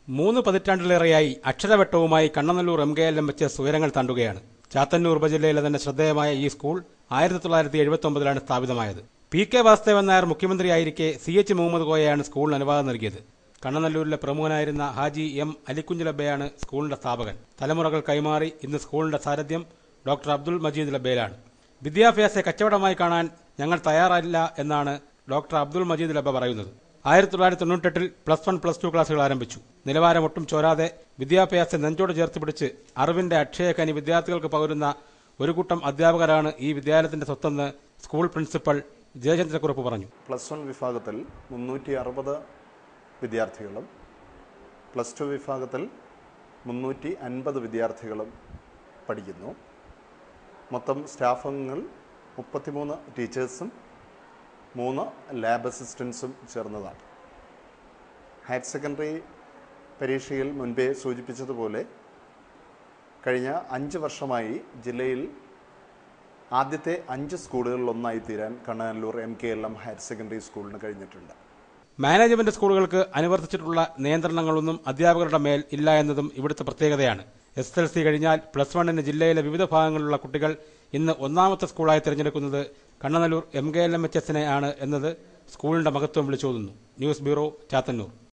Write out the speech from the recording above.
മൂന്ന് പതിറ്റാണ്ടിലേറെയായി അക്ഷരവെട്ടവുമായി Kannanallur M K L M വെച്ച് ഉയരങ്ങൾ താണ്ടുകയാണ് ചാത്തന്നൂർ ഉപജില്ലയിലെ തന്നെ ശ്രദ്ധേയമായ ഈ സ്കൂൾ ആയിരത്തി തൊള്ളായിരത്തി എഴുപത്തി ഒമ്പതിലാണ് സ്ഥാപിതമായത് പി കെ വാസുദേവൻ നായർ മുഖ്യമന്ത്രിയായിരിക്കെ സി എച്ച് മുഹമ്മദ് കോയയാണ് സ്കൂളിന് അനുവാദം നൽകിയത് കണ്ണനല്ലൂരിലെ പ്രമുഖനായിരുന്ന ഹാജി എം അലിക്കുഞ്ഞ് ലബയാണ് സ്കൂളിന്റെ സ്ഥാപകൻ തലമുറകൾ കൈമാറി ഇന്ന് സ്കൂളിന്റെ സാരഥ്യം ഡോക്ടർ അബ്ദുൾ മജീദ് ലബയിലാണ് വിദ്യാഭ്യാസ കച്ചവടമായി കാണാൻ ഞങ്ങൾ തയ്യാറല്ല എന്നാണ് ഡോക്ടർ അബ്ദുൾ മജീദ് ലബ പറയുന്നത് ആയിരത്തി തൊള്ളായിരത്തി തൊണ്ണൂറ്റെട്ടിൽ പ്ലസ് വൺ പ്ലസ് ടു ക്ലാസുകൾ ആരംഭിച്ചു നിലവാരം ഒട്ടും ചോരാതെ വിദ്യാഭ്യാസം നെഞ്ചോട് ചേർത്ത് പിടിച്ച് അറിവിന്റെ അക്ഷയഖനി വിദ്യാർത്ഥികൾക്ക് പകരുന്ന ഒരു കൂട്ടം അധ്യാപകരാണ് ഈ വിദ്യാലയത്തിന്റെ സ്വത്തെന്ന് സ്കൂൾ പ്രിൻസിപ്പൽ ജയചന്ദ്രക്കുറുപ്പ് പറഞ്ഞു പ്ലസ് വൺ വിഭാഗത്തിൽ മുന്നൂറ്റി അറുപത് വിദ്യാർത്ഥികളും പ്ലസ് ടു വിഭാഗത്തിൽ മുന്നൂറ്റി അൻപത് വിദ്യാർത്ഥികളും പഠിക്കുന്നു മൊത്തം സ്റ്റാഫ് അംഗങ്ങൾ മുപ്പത്തിമൂന്ന് ടീച്ചേഴ്സും മൂന്ന് ലാബ് അസിസ്റ്റൻസും ചേർന്നതാണ് ഹയർ സെക്കൻഡറി പരീക്ഷയിൽ മുൻപേ സൂചിപ്പിച്ചതുപോലെ കഴിഞ്ഞ അഞ്ച് വർഷമായി ജില്ലയിൽ ആദ്യത്തെ അഞ്ച് സ്കൂളുകളിലൊന്നായി തീരാൻ Kannanallur M K L M higher secondary സ്കൂളിന് കഴിഞ്ഞിട്ടുണ്ട് മാനേജ്മെന്റ് സ്കൂളുകൾക്ക് അനുവർത്തിച്ചിട്ടുള്ള നിയന്ത്രണങ്ങളൊന്നും അധ്യാപകരുടെ മേൽ ഇല്ല എന്നതും ഇവിടുത്തെ പ്രത്യേകതയാണ് എസ് എൽ സി കഴിഞ്ഞാൽ പ്ലസ് വണ്ണിന് ജില്ലയിലെ വിവിധ ഭാഗങ്ങളിലുള്ള കുട്ടികൾ ഇന്ന് ഒന്നാമത്തെ സ്കൂളായി തിരഞ്ഞെടുക്കുന്നത് Kannanallur M K L M H എസിനെ ആണ് എന്നത് സ്കൂളിന്റെ മഹത്വം വിളിച്ചോതുന്നു ന്യൂസ് ബ്യൂറോ ചാത്തന്നൂർ